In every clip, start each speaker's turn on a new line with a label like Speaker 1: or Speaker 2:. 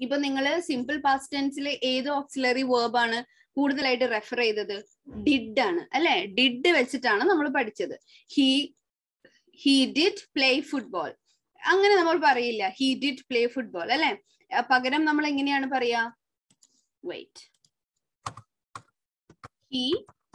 Speaker 1: ഇപ്പൊ നിങ്ങൾ simple past ടെൻസിൽ ഏത് ഓക്സിലറി വേർബ് ആണ് കൂടുതലായിട്ട് റെഫർ ചെയ്തത് ഡിഡ് ആണ് അല്ലെ ഡിഡ് വെച്ചിട്ടാണ് നമ്മൾ പഠിച്ചത് he he did play football അങ്ങനെ നമ്മൾ പറയില്ല ഹി ഡിഡ് പ്ലേ ഫുട്ബോൾ അല്ലെ പകരം നമ്മൾ എങ്ങനെയാണ് പറയാ wait he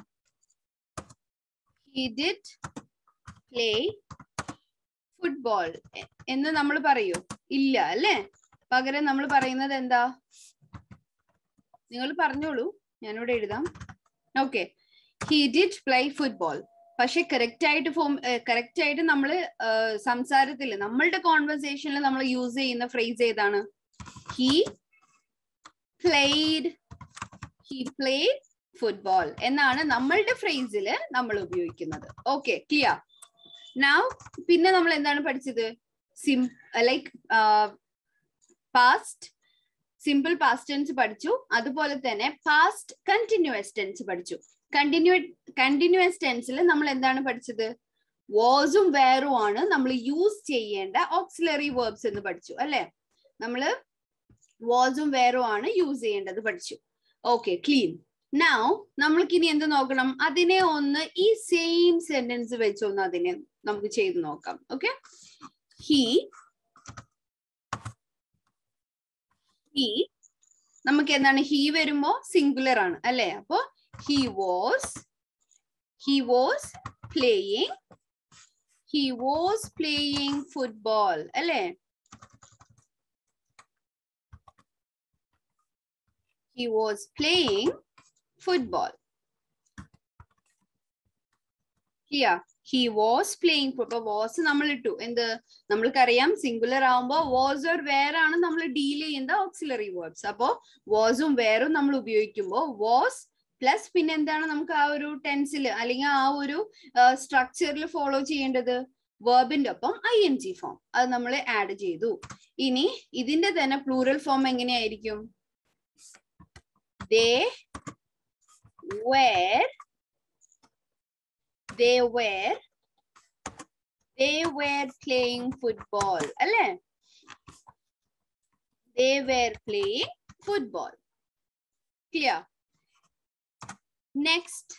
Speaker 1: he did play football എന്ന് നമ്മൾ പറയൂ ഇല്ല അല്ലേ പകരം നമ്മൾ പറയുന്നത് എന്താ നിങ്ങൾ പറഞ്ഞോളൂ ഞാനിവിടെ എഴുതാം okay he did play football പക്ഷെ കറക്റ്റ് ആയിട്ട് ഫോം കറക്റ്റ് ആയിട്ട് നമ്മൾ സംസാരത്തിൽ നമ്മളുടെ കോൺവെർസേഷനിൽ നമ്മൾ യൂസ് ചെയ്യുന്ന ഫ്രേസ് ഏതാണ് he played he played football എന്നാണ് നമ്മളുടെ ഫ്രേസിൽ നമ്മൾ ഉപയോഗിക്കുന്നത് ഓക്കെ ക്ലിയർ നൗ പിന്നെ നമ്മൾ എന്താണ് പഠിച്ചത് sim like past simple past tense പഠിച്ചു അതുപോലെ തന്നെ പാസ്റ്റ് കണ്ടിന്യൂസ് ടെൻസ് പഠിച്ചു കണ്ടിന്യൂ കണ്ടിന്യൂസ് ടെൻസിൽ നമ്മൾ എന്താണ് പഠിച്ചത് വാസും വേറും ആണ് നമ്മൾ യൂസ് ചെയ്യേണ്ട ഓക്സിലറി വേർബ്സ് എന്ന് പഠിച്ചു അല്ലെ നമ്മൾ വാസും വേറും ആണ് യൂസ് ചെയ്യേണ്ടത് പഠിച്ചു ഓക്കെ ക്ലീൻ നൗ നമ്മൾക്ക് ഇനി എന്ത് നോക്കണം അതിനെ ഒന്ന് ഈ സെയിം സെന്റൻസ് വെച്ചൊന്ന് അതിനെ നമുക്ക് ചെയ്ത് നോക്കാം ഓക്കെ ഹി ഹി നമുക്ക് എന്താണ് ഹി വരുമ്പോ സിംഗുലർ ആണ് അല്ലെ അപ്പോ he was he was playing he was playing football അല്ലെ he was playing football clear he was playing football was നമ്മൾ ഇട്ടു എന്ത് നമ്മൾക്കറിയാം സിംഗുലർ ആവുമ്പോ വാസ് ഓർ വേർ ആണ് നമ്മൾ ഡീൽ ചെയ്യുന്ന ഓക്സിലറി വേർബ്സ് അപ്പോ വാസും വേറും നമ്മൾ ഉപയോഗിക്കുമ്പോൾ വാസ് പ്ലസ് പിന്നെ എന്താണ് നമുക്ക് ആ ഒരു ടെൻസിൽ അല്ലെങ്കിൽ ആ ഒരു സ്ട്രക്ചറിൽ ഫോളോ ചെയ്യേണ്ടത് വേർബിന്റെ ഒപ്പം ഐ എൻ ജി ഫോം അത് നമ്മൾ ആഡ് ചെയ്തു ഇനി ഇതിന്റെ തന്നെ പ്ലൂറൽ ഫോം എങ്ങനെയായിരിക്കും they were they were they were playing football അല്ലേ they were playing football clear next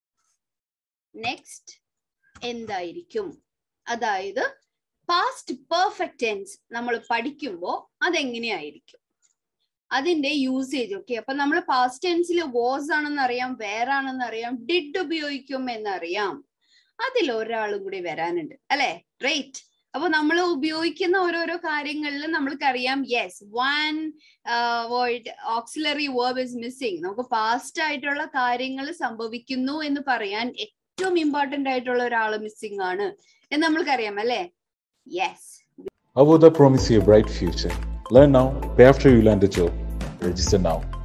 Speaker 1: next എന്തായിരിക്കും അതായത് പാസ്റ്റ് പെർഫെക്റ്റ് ടെൻസ് നമ്മൾ പഠിക്കുമ്പോൾ അതെങ്ങനെയായിരിക്കും അതിന്റെ യൂസേജ് ഓക്കെ അപ്പൊ നമ്മൾ പാസ്റ്റ് ടെൻസിൽ വാസ് ആണെന്ന് അറിയാം വേറെ ആണെന്ന് അറിയാം ഡിഡ് ഉപയോഗിക്കും എന്നറിയാം അതിൽ ഒരാളും കൂടി വരാനുണ്ട് അല്ലെ റൈറ്റ് അപ്പൊ നമ്മൾ ഉപയോഗിക്കുന്ന ഓരോരോ കാര്യങ്ങളിൽ നമ്മൾക്കറിയാം yes one word auxiliary verb is missing നമുക്ക് പാസ്റ്റ് ആയിട്ടുള്ള കാര്യങ്ങൾ സംഭവിക്കുന്നു എന്ന് പറയാൻ ഏറ്റവും ഇമ്പോർട്ടന്റ് ആയിട്ടുള്ള ഒരാൾ മിസ്സിംഗ് ആണ് എന്ന് നമ്മൾക്കറിയാം അല്ലെ yes
Speaker 2: Avoda promise you a bright future. Learn now, pay after you land a job. Register now.